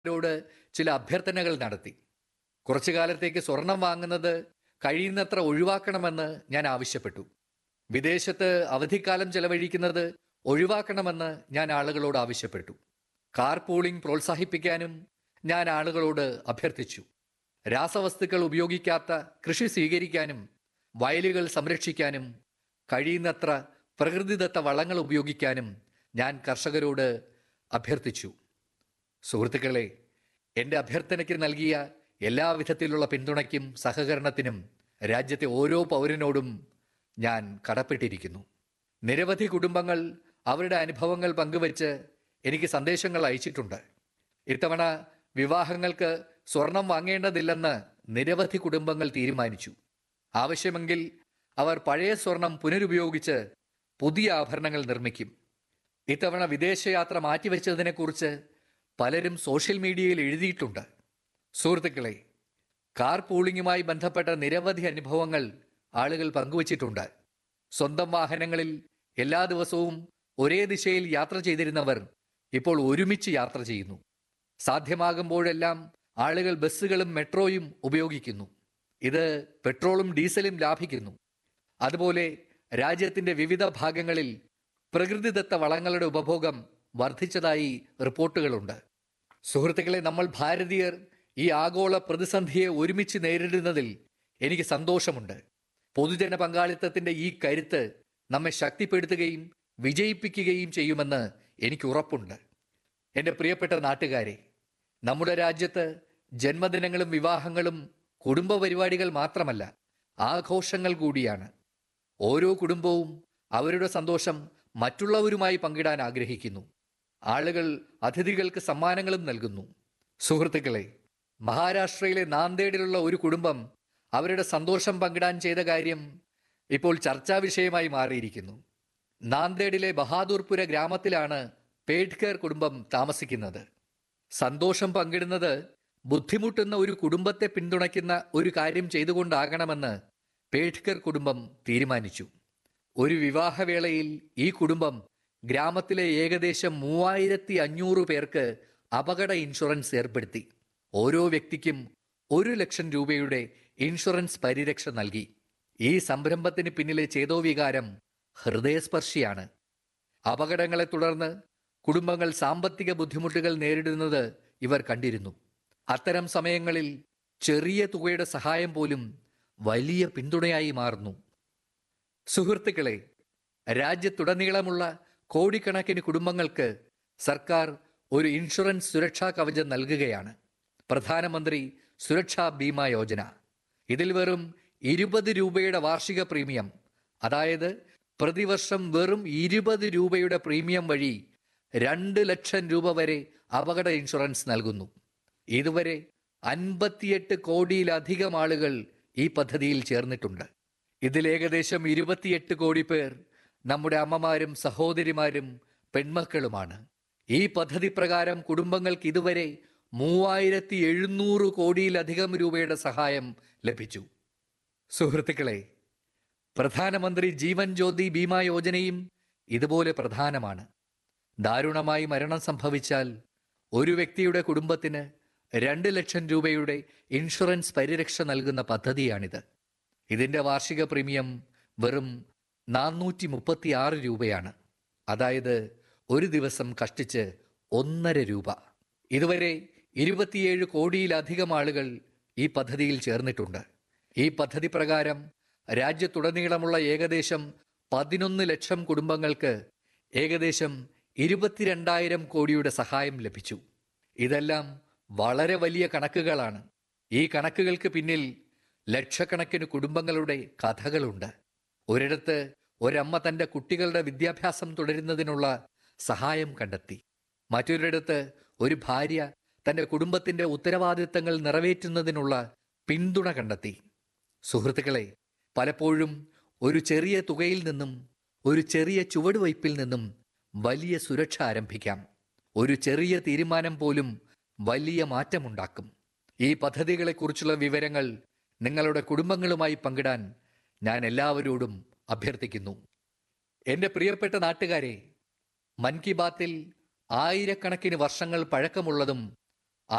ോട് ചില അഭ്യർത്ഥനകൾ നടത്തി കുറച്ചു കാലത്തേക്ക് സ്വർണം വാങ്ങുന്നത് കഴിയുന്നത്ര ഒഴിവാക്കണമെന്ന് ഞാൻ ആവശ്യപ്പെട്ടു വിദേശത്ത് അവധിക്കാലം ചെലവഴിക്കുന്നത് ഒഴിവാക്കണമെന്ന് ഞാൻ ആളുകളോട് ആവശ്യപ്പെട്ടു കാർ പൂളിംഗ് പ്രോത്സാഹിപ്പിക്കാനും ഞാൻ ആളുകളോട് അഭ്യർത്ഥിച്ചു രാസവസ്തുക്കൾ ഉപയോഗിക്കാത്ത കൃഷി സ്വീകരിക്കാനും വയലുകൾ സംരക്ഷിക്കാനും കഴിയുന്നത്ര പ്രകൃതിദത്ത വളങ്ങൾ ഉപയോഗിക്കാനും ഞാൻ കർഷകരോട് അഭ്യർത്ഥിച്ചു സുഹൃത്തുക്കളെ എൻ്റെ അഭ്യർത്ഥനയ്ക്ക് നൽകിയ എല്ലാവിധത്തിലുള്ള പിന്തുണയ്ക്കും സഹകരണത്തിനും രാജ്യത്തെ ഓരോ പൗരനോടും ഞാൻ കടപ്പെട്ടിരിക്കുന്നു നിരവധി കുടുംബങ്ങൾ അവരുടെ അനുഭവങ്ങൾ പങ്കുവച്ച് എനിക്ക് സന്ദേശങ്ങൾ അയച്ചിട്ടുണ്ട് ഇത്തവണ വിവാഹങ്ങൾക്ക് സ്വർണം വാങ്ങേണ്ടതില്ലെന്ന് നിരവധി കുടുംബങ്ങൾ തീരുമാനിച്ചു ആവശ്യമെങ്കിൽ അവർ പഴയ സ്വർണം പുനരുപയോഗിച്ച് പുതിയ ആഭരണങ്ങൾ നിർമ്മിക്കും ഇത്തവണ വിദേശയാത്ര മാറ്റിവെച്ചതിനെക്കുറിച്ച് പലരും സോഷ്യൽ മീഡിയയിൽ എഴുതിയിട്ടുണ്ട് സുഹൃത്തുക്കളെ കാർ പൂളിങ്ങുമായി ബന്ധപ്പെട്ട നിരവധി അനുഭവങ്ങൾ ആളുകൾ പങ്കുവച്ചിട്ടുണ്ട് സ്വന്തം വാഹനങ്ങളിൽ എല്ലാ ദിവസവും ഒരേ ദിശയിൽ യാത്ര ചെയ്തിരുന്നവർ ഇപ്പോൾ ഒരുമിച്ച് യാത്ര ചെയ്യുന്നു സാധ്യമാകുമ്പോഴെല്ലാം ആളുകൾ ബസ്സുകളും മെട്രോയും ഉപയോഗിക്കുന്നു ഇത് പെട്രോളും ഡീസലും ലാഭിക്കുന്നു അതുപോലെ രാജ്യത്തിന്റെ വിവിധ ഭാഗങ്ങളിൽ പ്രകൃതിദത്ത വളങ്ങളുടെ ഉപഭോഗം വർദ്ധിച്ചതായി റിപ്പോർട്ടുകളുണ്ട് സുഹൃത്തുക്കളെ നമ്മൾ ഭാരതീയർ ഈ ആഗോള പ്രതിസന്ധിയെ ഒരുമിച്ച് നേരിടുന്നതിൽ എനിക്ക് സന്തോഷമുണ്ട് പൊതുജന പങ്കാളിത്തത്തിന്റെ ഈ കരുത്ത് നമ്മെ ശക്തിപ്പെടുത്തുകയും വിജയിപ്പിക്കുകയും ചെയ്യുമെന്ന് എനിക്ക് ഉറപ്പുണ്ട് എൻ്റെ പ്രിയപ്പെട്ട നാട്ടുകാരെ നമ്മുടെ രാജ്യത്ത് ജന്മദിനങ്ങളും വിവാഹങ്ങളും കുടുംബ പരിപാടികൾ മാത്രമല്ല ആഘോഷങ്ങൾ കൂടിയാണ് ഓരോ കുടുംബവും അവരുടെ സന്തോഷം മറ്റുള്ളവരുമായി പങ്കിടാൻ ആഗ്രഹിക്കുന്നു ആളുകൾ അതിഥികൾക്ക് സമ്മാനങ്ങളും നൽകുന്നു സുഹൃത്തുക്കളെ മഹാരാഷ്ട്രയിലെ നാന്ദേഡിലുള്ള ഒരു കുടുംബം അവരുടെ സന്തോഷം പങ്കിടാൻ ചെയ്ത കാര്യം ഇപ്പോൾ ചർച്ചാ വിഷയമായി മാറിയിരിക്കുന്നു നാന്ദേഡിലെ ബഹാദൂർപുര ഗ്രാമത്തിലാണ് പേഡ്കർ കുടുംബം താമസിക്കുന്നത് സന്തോഷം പങ്കിടുന്നത് ബുദ്ധിമുട്ടുന്ന ഒരു കുടുംബത്തെ പിന്തുണയ്ക്കുന്ന ഒരു കാര്യം ചെയ്തുകൊണ്ടാകണമെന്ന് പേഡ്കർ കുടുംബം തീരുമാനിച്ചു ഒരു വിവാഹവേളയിൽ ഈ കുടുംബം ഗ്രാമത്തിലെ ഏകദേശം മൂവായിരത്തി അഞ്ഞൂറ് പേർക്ക് അപകട ഇൻഷുറൻസ് ഏർപ്പെടുത്തി ഓരോ വ്യക്തിക്കും ഒരു ലക്ഷം രൂപയുടെ ഇൻഷുറൻസ് പരിരക്ഷ നൽകി ഈ സംരംഭത്തിന് പിന്നിലെ ചേതോവികാരം ഹൃദയസ്പർശിയാണ് അപകടങ്ങളെ തുടർന്ന് കുടുംബങ്ങൾ സാമ്പത്തിക ബുദ്ധിമുട്ടുകൾ നേരിടുന്നത് ഇവർ കണ്ടിരുന്നു അത്തരം സമയങ്ങളിൽ ചെറിയ തുകയുടെ സഹായം പോലും വലിയ പിന്തുണയായി മാറുന്നു സുഹൃത്തുക്കളെ രാജ്യത്തുടനീളമുള്ള കോടിക്കണക്കിന് കുടുംബങ്ങൾക്ക് സർക്കാർ ഒരു ഇൻഷുറൻസ് സുരക്ഷാ കവചം നൽകുകയാണ് പ്രധാനമന്ത്രി സുരക്ഷാ ബീമ യോജന ഇതിൽ വെറും ഇരുപത് രൂപയുടെ വാർഷിക പ്രീമിയം അതായത് പ്രതിവർഷം വെറും ഇരുപത് രൂപയുടെ പ്രീമിയം വഴി രണ്ട് ലക്ഷം രൂപ വരെ അപകട ഇൻഷുറൻസ് നൽകുന്നു ഇതുവരെ അൻപത്തിയെട്ട് കോടിയിലധികം ആളുകൾ ഈ പദ്ധതിയിൽ ചേർന്നിട്ടുണ്ട് ഇതിൽ ഏകദേശം ഇരുപത്തിയെട്ട് കോടി പേർ നമ്മുടെ അമ്മമാരും സഹോദരിമാരും പെൺമക്കളുമാണ് ഈ പദ്ധതി പ്രകാരം കുടുംബങ്ങൾക്ക് ഇതുവരെ മൂവായിരത്തി എഴുന്നൂറ് കോടിയിലധികം രൂപയുടെ സഹായം ലഭിച്ചു സുഹൃത്തുക്കളെ പ്രധാനമന്ത്രി ജീവൻ ജ്യോതി ബീമാ യോജനയും ഇതുപോലെ പ്രധാനമാണ് ദാരുണമായി മരണം സംഭവിച്ചാൽ ഒരു വ്യക്തിയുടെ കുടുംബത്തിന് രണ്ട് ലക്ഷം രൂപയുടെ ഇൻഷുറൻസ് പരിരക്ഷ നൽകുന്ന പദ്ധതിയാണിത് ഇതിന്റെ വാർഷിക പ്രീമിയം വെറും നാനൂറ്റി മുപ്പത്തി ആറ് രൂപയാണ് അതായത് ഒരു ദിവസം കഷ്ടിച്ച് ഒന്നര രൂപ ഇതുവരെ ഇരുപത്തിയേഴ് കോടിയിലധികം ആളുകൾ ഈ പദ്ധതിയിൽ ചേർന്നിട്ടുണ്ട് ഈ പദ്ധതി പ്രകാരം രാജ്യത്തുടനീളമുള്ള ഏകദേശം പതിനൊന്ന് ലക്ഷം കുടുംബങ്ങൾക്ക് ഏകദേശം ഇരുപത്തിരണ്ടായിരം കോടിയുടെ സഹായം ലഭിച്ചു ഇതെല്ലാം വളരെ വലിയ കണക്കുകളാണ് ഈ കണക്കുകൾക്ക് പിന്നിൽ ലക്ഷക്കണക്കിന് കുടുംബങ്ങളുടെ കഥകളുണ്ട് ഒരിടത്ത് ഒരമ്മ തന്റെ കുട്ടികളുടെ വിദ്യാഭ്യാസം തുടരുന്നതിനുള്ള സഹായം കണ്ടെത്തി മറ്റൊരിടത്ത് ഒരു ഭാര്യ തന്റെ കുടുംബത്തിന്റെ ഉത്തരവാദിത്തങ്ങൾ നിറവേറ്റുന്നതിനുള്ള പിന്തുണ കണ്ടെത്തി സുഹൃത്തുക്കളെ പലപ്പോഴും ഒരു ചെറിയ തുകയിൽ നിന്നും ഒരു ചെറിയ ചുവടുവയ്പിൽ നിന്നും വലിയ സുരക്ഷ ആരംഭിക്കാം ഒരു ചെറിയ തീരുമാനം പോലും വലിയ മാറ്റമുണ്ടാക്കും ഈ പദ്ധതികളെക്കുറിച്ചുള്ള വിവരങ്ങൾ നിങ്ങളുടെ കുടുംബങ്ങളുമായി പങ്കിടാൻ ഞാൻ എല്ലാവരോടും അഭ്യർത്ഥിക്കുന്നു എൻ്റെ പ്രിയപ്പെട്ട നാട്ടുകാരെ മൻ കി ബാത്തിൽ ആയിരക്കണക്കിന് വർഷങ്ങൾ പഴക്കമുള്ളതും